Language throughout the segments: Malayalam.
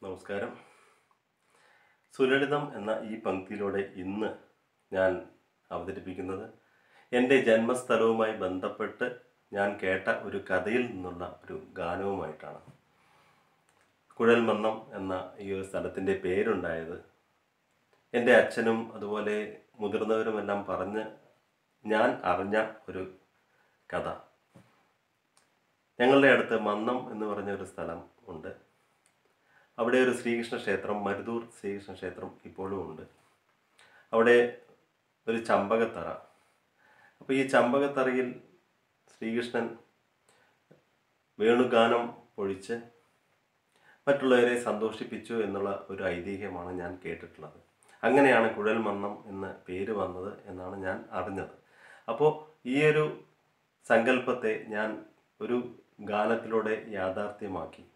നമസ്കാരം സുലളിതം എന്ന ഈ പങ്ക്തിയിലൂടെ ഇന്ന് ഞാൻ അവതരിപ്പിക്കുന്നത് എൻ്റെ ജന്മസ്ഥലവുമായി ബന്ധപ്പെട്ട് ഞാൻ കേട്ട ഒരു കഥയിൽ നിന്നുള്ള ഒരു ഗാനവുമായിട്ടാണ് കുഴൽമന്നം എന്ന ഈ ഒരു സ്ഥലത്തിൻ്റെ പേരുണ്ടായത് എൻ്റെ അച്ഛനും അതുപോലെ മുതിർന്നവരുമെല്ലാം പറഞ്ഞ് ഞാൻ അറിഞ്ഞ ഒരു കഥ ഞങ്ങളുടെ അടുത്ത് മന്നം എന്ന് പറഞ്ഞ ഒരു സ്ഥലം ഉണ്ട് അവിടെ ഒരു ശ്രീകൃഷ്ണ ക്ഷേത്രം മരുതൂർ ശ്രീകൃഷ്ണ ക്ഷേത്രം ഇപ്പോഴും ഉണ്ട് അവിടെ ഒരു ചമ്പകത്തറ അപ്പോൾ ഈ ചമ്പകത്തറയിൽ ശ്രീകൃഷ്ണൻ വേണുഗാനം പൊഴിച്ച് മറ്റുള്ളവരെ സന്തോഷിപ്പിച്ചു എന്നുള്ള ഒരു ഐതിഹ്യമാണ് ഞാൻ കേട്ടിട്ടുള്ളത് അങ്ങനെയാണ് കുഴൽമന്നം എന്ന പേര് വന്നത് എന്നാണ് ഞാൻ അറിഞ്ഞത് അപ്പോൾ ഈ ഒരു സങ്കല്പത്തെ ഞാൻ ഒരു ഗാനത്തിലൂടെ യാഥാർത്ഥ്യമാക്കി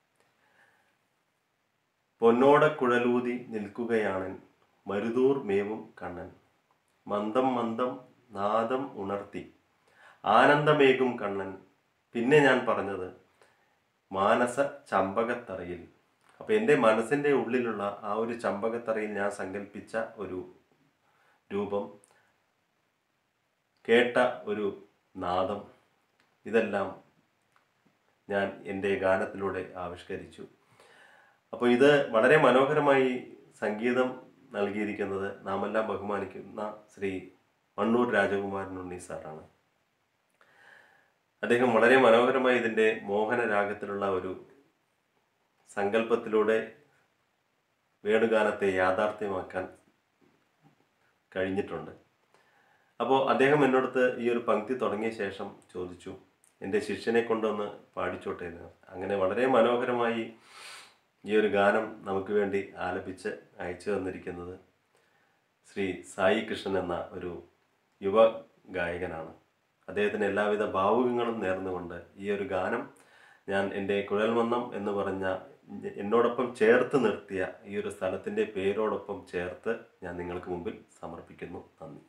പൊന്നോട കുഴലൂതി നിൽക്കുകയാണ് മരുതൂർ മേവും കണ്ണൻ മന്ദം മന്ദം നാദം ഉണർത്തി ആനന്ദമേകും കണ്ണൻ പിന്നെ ഞാൻ പറഞ്ഞത് മാനസ ചമ്പകത്തറയിൽ അപ്പോൾ എൻ്റെ മനസ്സിൻ്റെ ഉള്ളിലുള്ള ആ ഒരു ചമ്പകത്തറയിൽ ഞാൻ സങ്കല്പിച്ച ഒരു രൂപം കേട്ട ഒരു നാദം ഇതെല്ലാം ഞാൻ എൻ്റെ ഗാനത്തിലൂടെ ആവിഷ്കരിച്ചു അപ്പോൾ ഇത് വളരെ മനോഹരമായി സംഗീതം നൽകിയിരിക്കുന്നത് നാമെല്ലാം ബഹുമാനിക്കുന്ന ശ്രീ മണ്ണൂർ രാജകുമാരൻ ഉണ്ണി സാറാണ് അദ്ദേഹം വളരെ മനോഹരമായി ഇതിൻ്റെ മോഹന രാഗത്തിലുള്ള ഒരു സങ്കല്പത്തിലൂടെ വേണുഗാനത്തെ യാഥാർത്ഥ്യമാക്കാൻ കഴിഞ്ഞിട്ടുണ്ട് അപ്പോൾ അദ്ദേഹം എന്നോടത്ത് ഈ ഒരു പങ്ക്തി തുടങ്ങിയ ശേഷം ചോദിച്ചു എൻ്റെ ശിഷ്യനെ കൊണ്ടൊന്ന് പാടിച്ചോട്ടെ എന്ന് അങ്ങനെ വളരെ മനോഹരമായി ഈ ഒരു ഗാനം നമുക്ക് വേണ്ടി ആലപിച്ച് അയച്ചു തന്നിരിക്കുന്നത് ശ്രീ സായി കൃഷ്ണൻ എന്ന ഒരു യുവ ഗായകനാണ് അദ്ദേഹത്തിന് എല്ലാവിധ ഭാവുകങ്ങളും നേർന്നുകൊണ്ട് ഈ ഒരു ഗാനം ഞാൻ എൻ്റെ കുഴൽമന്നം എന്ന് പറഞ്ഞ എന്നോടൊപ്പം ചേർത്ത് നിർത്തിയ ഈ ഒരു സ്ഥലത്തിൻ്റെ പേരോടൊപ്പം ചേർത്ത് ഞാൻ നിങ്ങൾക്ക് മുമ്പിൽ സമർപ്പിക്കുന്നു നന്ദി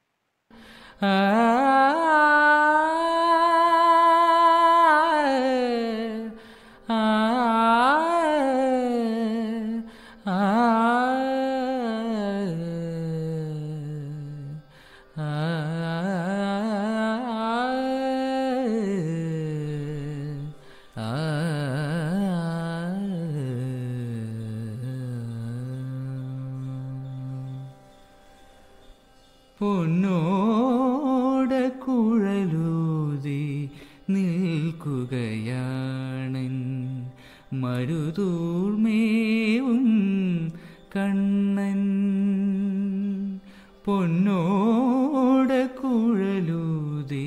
പൊന്നോട കുഴലൂതി നിൽക്കുകയാണൻ മരുതൂർമേവും കണ്ണൻ പൊന്നോട കുഴലൂതി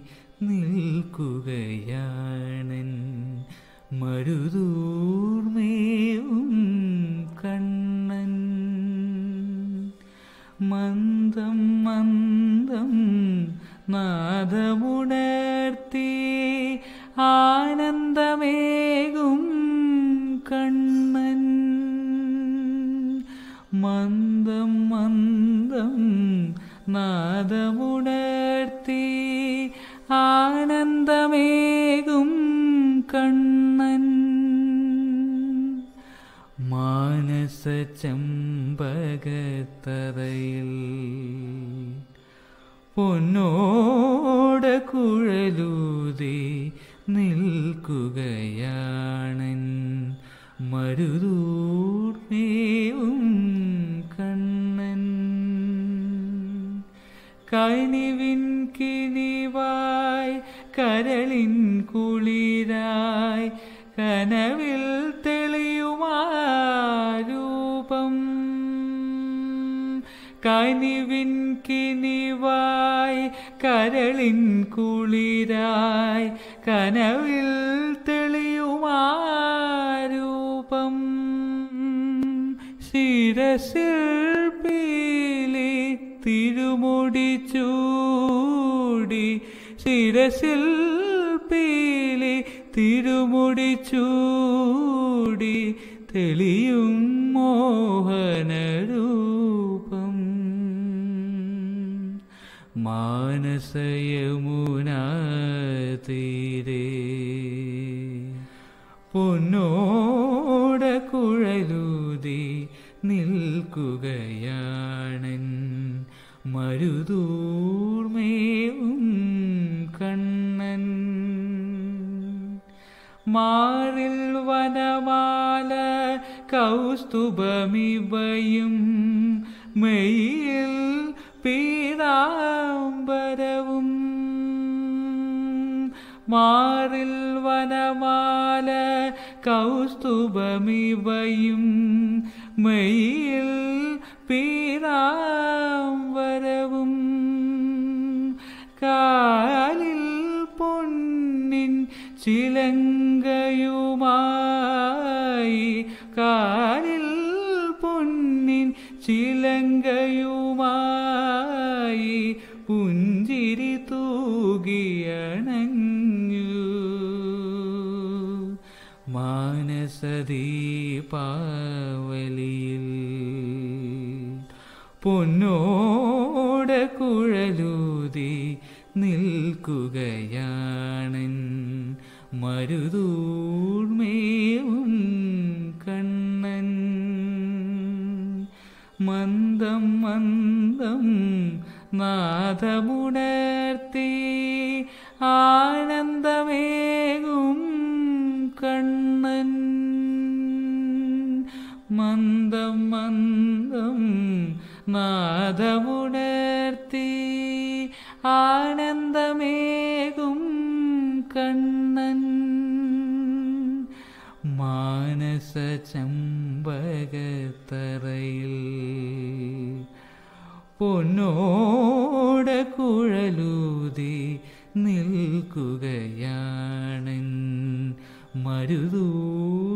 നിൽക്കുകയാണൻ മരുതൂർമേവും കണ്ണൻ മന്ദം മന്ദം നാദമുണർത്തി ആനന്ദമേകും കണ്ണൻ മന്ദം മന്ദം നാദമുണർത്തി ആനന്ദമേകും കണ്ണൻ മാനസ ചമ്പകത്തറയിൽ പൊന്നോട കുഴലൂതി നിൽക്കുകയാണൻ മരുതൂർമേവും കണ്ണൻ കനിവിൻ കിനിവായി കരളിൻ കുളിരായി കനവിൽ തെളിയുമാ രൂപം കനിവിൻ കിനിവായി കരളിൻ കുളിരായി കനവിൽ തെളിയുമാ രൂപം ശിരസിൽ പീലി തിരുമുടി ചൂടി ശിരസിൽ പീലി തിരുമുടി ചൂടി തെളിയും മോഹനരൂപം മാനസയമുനാ തീരേ പൊന്നോട കുഴ വനമാല കൗസ്തുഭമിവയും മെയ്യിൽ പീതാംബരവും മാറിൽ വനമാല കൗസ്തുഭമിവയും മെയ്യിൽ പീതാംബരവും കാലിൽ പൊന്നിൻ ചിലങ്കയുമായി കാലിൽ പൊന്നിൻ ചിലങ്കയുമായി പുഞ്ചിരി തൂകിയണഞ്ഞു മാനസദീപാവലിയിൽ പൊന്നോട കുഴലൂതി നിൽക്കുകയാണൻ മരുതൂർമേവും കണ്ണൻ മന്ദം മന്ദം നാദമുണർത്തി ആനന്ദമേകും കണ്ണൻ മന്ദം മന്ദം നാദമുണർത്തി ആനന്ദമേകും കണ്ണൻ മാനസ ചമ്പകത്തറയിൽ പൊന്നോട കുഴലൂതി നിൽക്കുകയാണൻ മരുതൂർ